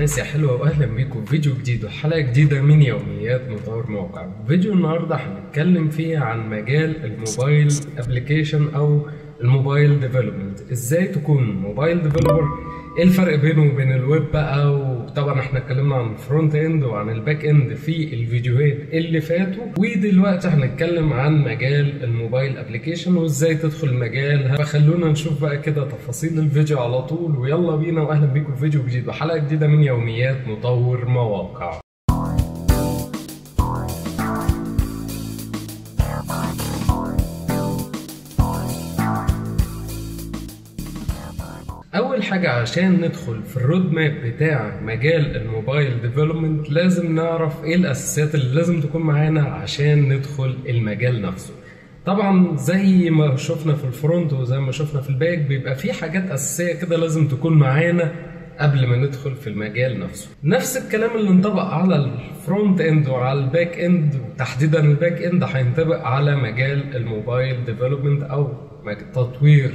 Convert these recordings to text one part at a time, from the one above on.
ناس يا حلوة واهلا بيكم في فيديو جديد وحلقة جديدة من يوميات مطور موقع فيديو النهاردة هنتكلم فيه عن مجال الموبايل ابلكيشن او الموبايل ديفلوبمنت ازاي تكون موبايل ديفلوبر ايه الفرق بينه وبين الويب بقى وطبعا احنا اتكلمنا عن الفرونت اند وعن الباك اند في الفيديوهات اللي فاتوا ودلوقتي هنتكلم عن مجال الموبايل ابلكيشن وازاي تدخل المجال فخلونا نشوف بقى كده تفاصيل الفيديو على طول ويلا بينا واهلا بيكم في فيديو جديد وحلقه جديده من يوميات مطور مواقع اول حاجه عشان ندخل في الرود ماب بتاع مجال الموبايل ديفلوبمنت لازم نعرف ايه الاساسيات اللي لازم تكون معانا عشان ندخل المجال نفسه طبعا زي ما شفنا في الفرونت وزي ما شفنا في الباك بيبقى في حاجات اساسيه كده لازم تكون معانا قبل ما ندخل في المجال نفسه نفس الكلام اللي انطبق على الفرونت اند وعلى الباك اند وتحديدا الباك اند هينطبق على مجال الموبايل ديفلوبمنت او تطوير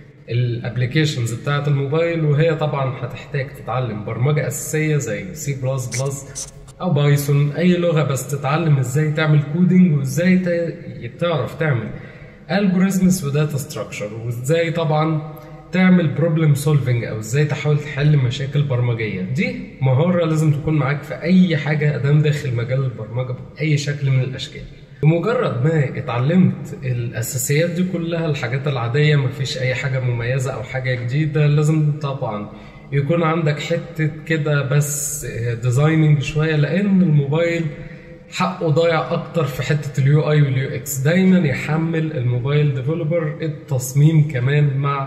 الابلكيشنز بتاعت الموبايل وهي طبعا هتحتاج تتعلم برمجه اساسيه زي سي بلس بلس او بايثون اي لغه بس تتعلم ازاي تعمل كودينج وازاي تعرف تعمل الجوريزمز وداتا ستراكشر وازاي طبعا تعمل بروبلم سولفنج او ازاي تحاول تحل مشاكل برمجيه دي مهاره لازم تكون معاك في اي حاجه ادام داخل مجال البرمجه باي شكل من الاشكال بمجرد ما اتعلمت الاساسيات دي كلها الحاجات العاديه مفيش اي حاجه مميزه او حاجه جديده لازم طبعا يكون عندك حته كده بس ديزايننج شويه لان الموبايل حقه ضايع اكتر في حته اليو اي واليو اكس دايما يحمل الموبايل ديفلوبر التصميم كمان مع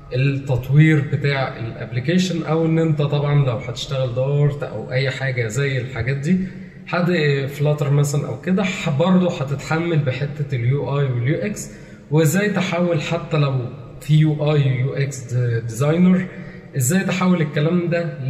التطوير بتاع الابلكيشن او ان انت طبعا لو هتشتغل دارت او اي حاجه زي الحاجات دي حد فلاتر مثلا او كده برضه هتتحمل بحته اليو اي واليو اكس وازاي تحول حتى لو في يو اي يو اكس ديزاينر ازاي تحول الكلام ده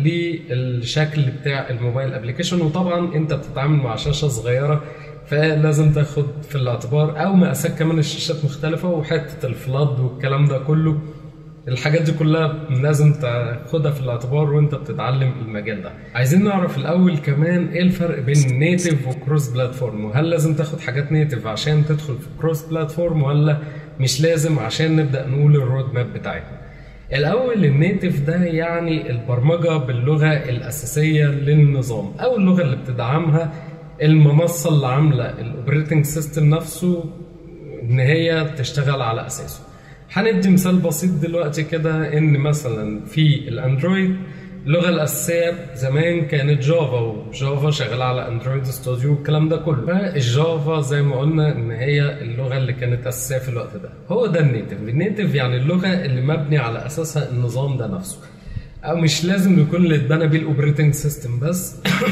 للشكل بتاع الموبايل ابلكيشن وطبعا انت بتتعامل مع شاشه صغيره فلازم تاخد في الاعتبار او مقاسات كمان الشاشات مختلفه وحته الفلاد والكلام ده كله الحاجات دي كلها لازم تاخدها في الاعتبار وانت بتتعلم المجال ده عايزين نعرف الاول كمان ايه الفرق بين نيتف وكروس بلاتفورم وهل لازم تاخد حاجات نيتف عشان تدخل في كروس بلاتفورم ولا مش لازم عشان نبدا نقول الرود ماب بتاعتنا الاول النيتف ده يعني البرمجه باللغه الاساسيه للنظام او اللغه اللي بتدعمها المنصه اللي عامله الاوبريتنج سيستم نفسه ان هي تشتغل على اساسه هندي مثال بسيط دلوقتي كده ان مثلا في الاندرويد اللغه الاساسيه زمان كانت جافا وجافا شغاله على اندرويد ستوديو والكلام ده كله فالجافا زي ما قلنا ان هي اللغه اللي كانت اساسيه في الوقت ده هو ده النيتف النيتف يعني اللغه اللي مبني على اساسها النظام ده نفسه او مش لازم يكون اللي اتبنى بيه الاوبريتنج سيستم بس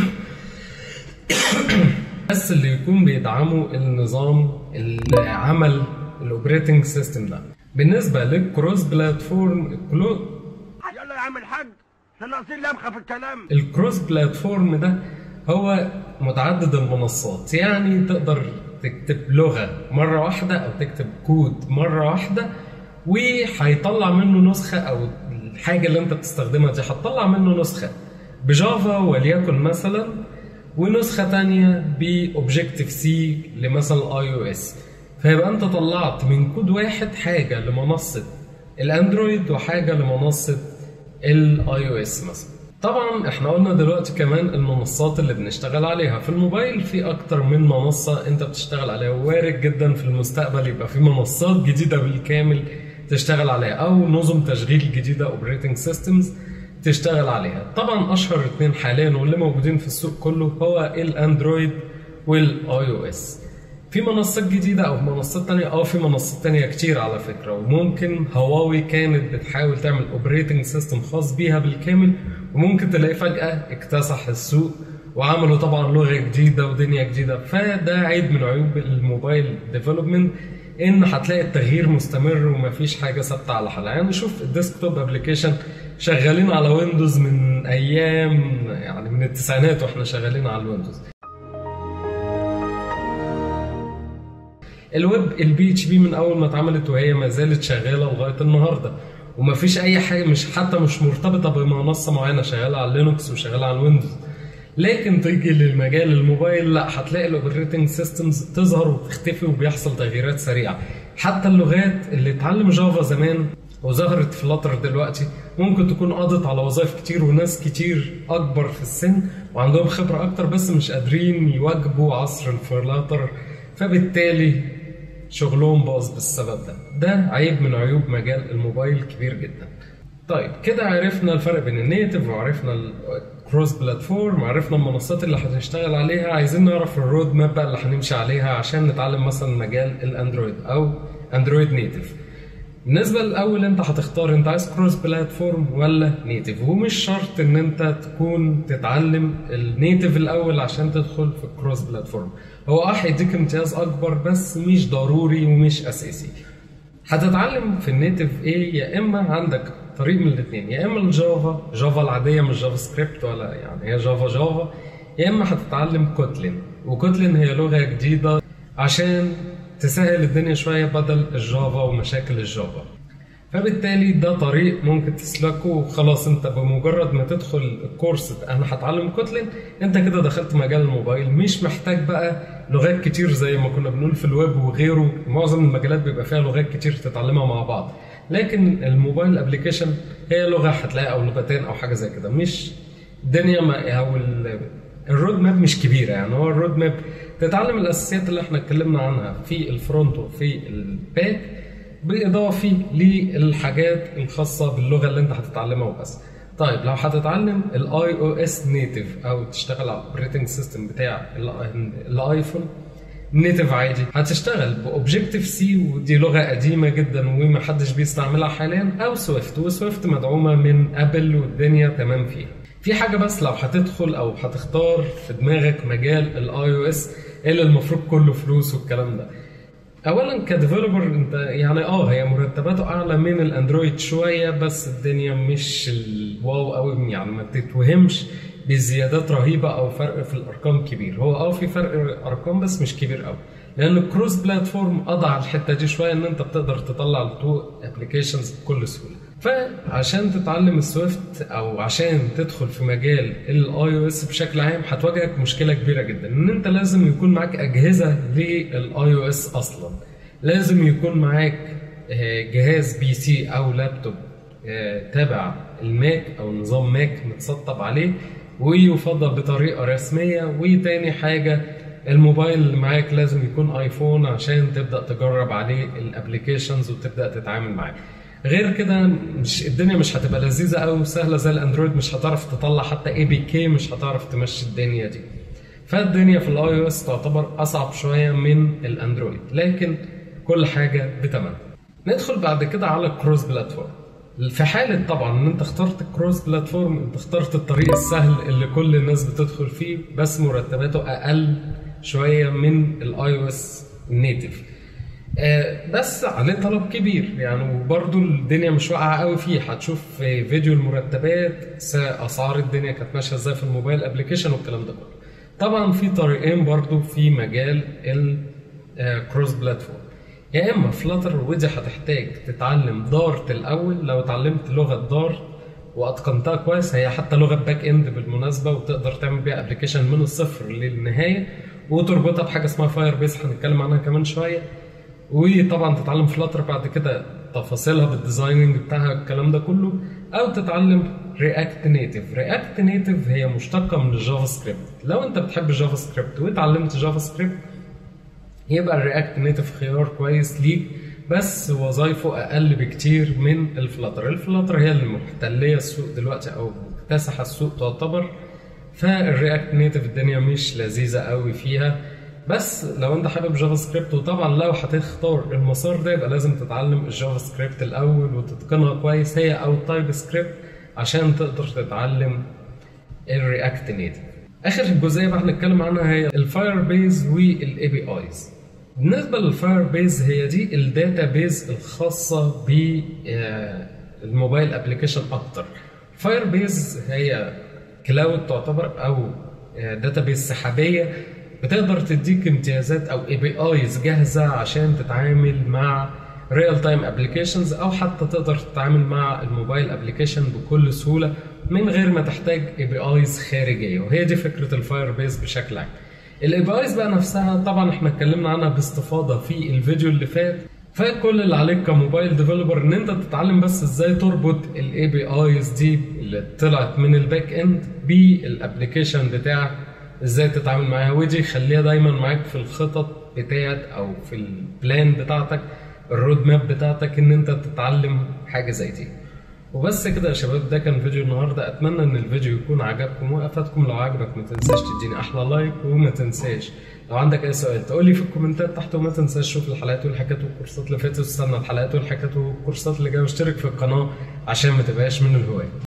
بس اللي يكون بيدعموا النظام اللي عمل الاوبريتنج سيستم ده بالنسبه للكروس بلاتفورم كلو... يلا يا عم الحاج احنا ناقصين لمخه في الكلام الكروس بلاتفورم ده هو متعدد المنصات يعني تقدر تكتب لغه مره واحده او تكتب كود مره واحده وهيطلع منه نسخه او الحاجه اللي انت بتستخدمها دي هتطلع منه نسخه بجافا وليكن مثلا ونسخه تانية باوبجكتيف سي لمثلا اي او اس فيبقى انت طلعت من كود واحد حاجه لمنصه الاندرويد وحاجه لمنصه الاي او اس مثلا طبعا احنا قلنا دلوقتي كمان المنصات اللي بنشتغل عليها في الموبايل في اكتر من منصه انت بتشتغل عليها وارد جدا في المستقبل يبقى في منصات جديده بالكامل تشتغل عليها او نظم تشغيل جديده اوبريتنج سيستمز تشتغل عليها طبعا اشهر اتنين حاليا واللي موجودين في السوق كله هو الاندرويد والاي او اس في منصات جديدة أو منصات تانية أه في منصات تانية كتير على فكرة وممكن هواوي كانت بتحاول تعمل اوبريتنج سيستم خاص بيها بالكامل وممكن تلاقي فجأة اكتسح السوق وعملوا طبعا لغة جديدة ودنيا جديدة فده عيب من عيوب الموبايل ديفلوبمنت ان هتلاقي التغيير مستمر ومفيش حاجة ثابتة على حالها يعني شوف الديسكتوب ابلكيشن شغالين على ويندوز من ايام يعني من التسعينات واحنا شغالين على الويندوز الويب البي اتش بي من اول ما اتعملت وهي ما زالت شغاله لغايه النهارده ومفيش اي حاجه مش حتى مش مرتبطه بمنصه معينه شغاله على لينكس وشغاله على الويندوز لكن تيجي للمجال الموبايل لا هتلاقي الاوبريتنج سيستمز تظهر وتختفي وبيحصل تغييرات سريعه حتى اللغات اللي اتعلم جافا زمان وظهرت فلاتر دلوقتي ممكن تكون قضت على وظائف كتير وناس كتير اكبر في السن وعندهم خبره اكتر بس مش قادرين يواجبوا عصر الفلاتر فبالتالي شغلهم باظ بالسبب ده ده عيب من عيوب مجال الموبايل كبير جدا طيب كده عرفنا الفرق بين النيتف وعرفنا الكروس بلاتفورم وعرفنا المنصات اللي هتشتغل عليها عايزين نعرف الرود ماب بقى اللي هنمشي عليها عشان نتعلم مثلا مجال الاندرويد او اندرويد نيتف بالنسبه الاول انت هتختار انت عايز كروس بلاتفورم ولا نيتف ومش شرط ان انت تكون تتعلم النيتف الاول عشان تدخل في الكروس بلاتفورم هو اه هيديك امتياز اكبر بس مش ضروري ومش اساسي هتتعلم في النيتف ايه يا اما عندك طريق من الاثنين يا اما الجافا جافا العاديه مش جافا سكريبت ولا يعني هي جافا جافا يا اما هتتعلم كوتلين وكوتلين هي لغه جديده عشان تسهل الدنيا شويه بدل الجافا ومشاكل الجافا فبالتالي ده طريق ممكن تسلكه وخلاص انت بمجرد ما تدخل الكورس انا هتعلم كوتلين انت كده دخلت مجال الموبايل مش محتاج بقى لغات كتير زي ما كنا بنقول في الويب وغيره معظم المجالات بيبقى فيها لغات كتير تتعلمها مع بعض لكن الموبايل ابلكيشن هي لغه هتلاقي او لغتين او حاجه زي كده مش الدنيا ما او الرود ماب مش كبيره يعني هو الرود ماب تتعلم الاساسيات اللي احنا اتكلمنا عنها في الفرونت وفي الباك باضافه للحاجات الخاصه باللغه اللي انت هتتعلمها وبس طيب لو هتتعلم الاي او اس نيتف او تشتغل على الاوبريتنج سيستم بتاع الايفون نيتف عادي هتشتغل باوبجيكتيف سي ودي لغه قديمه جدا ومحدش بيستعملها حاليا او سويفت وسويفت مدعومه من ابل والدنيا تمام فيها في حاجه بس لو هتدخل او هتختار في دماغك مجال الاي او اس اللي المفروض كله فلوس والكلام ده اولا كديفلوبر انت يعني اه هي مرتباته اعلى من الاندرويد شويه بس الدنيا مش الواو قوي يعني ما تتوهمش بزيادات رهيبه او فرق في الارقام كبير هو اه في فرق ارقام بس مش كبير قوي لان الكروس بلاتفورم قضى على الحته دي شويه ان انت بتقدر تطلع التو ابلكيشنز بكل سهوله فعشان تتعلم السويفت او عشان تدخل في مجال الاي او اس بشكل عام هتواجهك مشكله كبيره جدا ان انت لازم يكون معاك اجهزه للاي او اس اصلا لازم يكون معاك جهاز بي سي او لابتوب تابع الماك او نظام ماك متسطب عليه ويفضل بطريقه رسميه وتاني حاجه الموبايل اللي معاك لازم يكون ايفون عشان تبدا تجرب عليه الابلكيشنز وتبدا تتعامل معاه غير كده مش الدنيا مش هتبقى لذيذه قوي وسهله زي الاندرويد مش هتعرف تطلع حتى اي بي كي مش هتعرف تمشي الدنيا دي فالدنيا في الاي او اس تعتبر اصعب شويه من الاندرويد لكن كل حاجه بتمام ندخل بعد كده على الكروس بلاتفورم في حالة طبعا ان انت اخترت الكروس بلاتفورم انت اخترت الطريق السهل اللي كل الناس بتدخل فيه بس مرتباته اقل شوية من الاي او اس النيتف آه بس عليه طلب كبير يعني وبرده الدنيا مش واقعه قوي فيه هتشوف في فيديو المرتبات اسعار الدنيا كانت ماشيه ازاي في الموبايل ابلكيشن والكلام ده كله طبعا في طريقين برضو في مجال الكروس بلاتفورم يا اما فلاتر ودي هتحتاج تتعلم دارت الاول لو اتعلمت لغه دارت واتقنتها كويس هي حتى لغه باك اند بالمناسبه وتقدر تعمل بيها ابلكيشن من الصفر للنهايه وتربطها بحاجه اسمها فاير بيس هنتكلم عنها كمان شويه وطبعا تتعلم فلاتر بعد كده تفاصيلها بالديزايننج بتاعها الكلام ده كله او تتعلم رياكت نيتف رياكت نيتف هي مشتقه من الجافا سكريبت لو انت بتحب الجافا سكريبت واتعلمت جافا سكريبت يبقى الرياكت نيتف خيار كويس ليك بس وظايفه اقل بكتير من الفلاتر الفلاتر هي اللي محتليه السوق دلوقتي او مكتسحه السوق تعتبر فالرياكت نيتف الدنيا مش لذيذه قوي فيها بس لو انت حابب جافا سكريبت وطبعا لو هتختار المسار ده يبقى لازم تتعلم الجافا سكريبت الاول وتتقنها كويس هي او التايب سكريبت عشان تقدر تتعلم الرياكت نيتف اخر جزئيه بقى هنتكلم عنها هي الفاير بيز والاي بي ايز بالنسبه للفاير بيز هي دي الداتا بيز الخاصه بالموبايل ابلكيشن اكتر فاير بيز هي كلاود تعتبر او داتا بيز سحابيه بتقدر تديك امتيازات او اي بي ايز جاهزه عشان تتعامل مع ريال تايم ابلكيشنز او حتى تقدر تتعامل مع الموبايل ابلكيشن بكل سهوله من غير ما تحتاج اي بي ايز خارجيه وهي دي فكره الفاير بيز بشكل عام الاي بي ايز بقى نفسها طبعا احنا اتكلمنا عنها باستفاضه في الفيديو اللي فات فكل اللي عليك كموبايل ديفلوبر ان انت تتعلم بس ازاي تربط الاي بي ايز دي اللي طلعت من الباك اند بالابلكيشن بتاعك ازاي تتعامل معاها ودي خليها دايما معاك في الخطط بتاعت او في البلان بتاعتك الرود ماب بتاعتك ان انت تتعلم حاجه زي دي وبس كده يا شباب ده كان فيديو النهارده اتمنى ان الفيديو يكون عجبكم وافادكم لو عجبك ما تنساش تديني احلى لايك وما تنساش لو عندك اي سؤال تقول لي في الكومنتات تحت وما تنساش شوف الحلقات والحاجات والكورسات اللي فاتت واستنى الحلقات والحاجات والكورسات اللي جايه واشترك في القناه عشان ما تبقاش من الهواة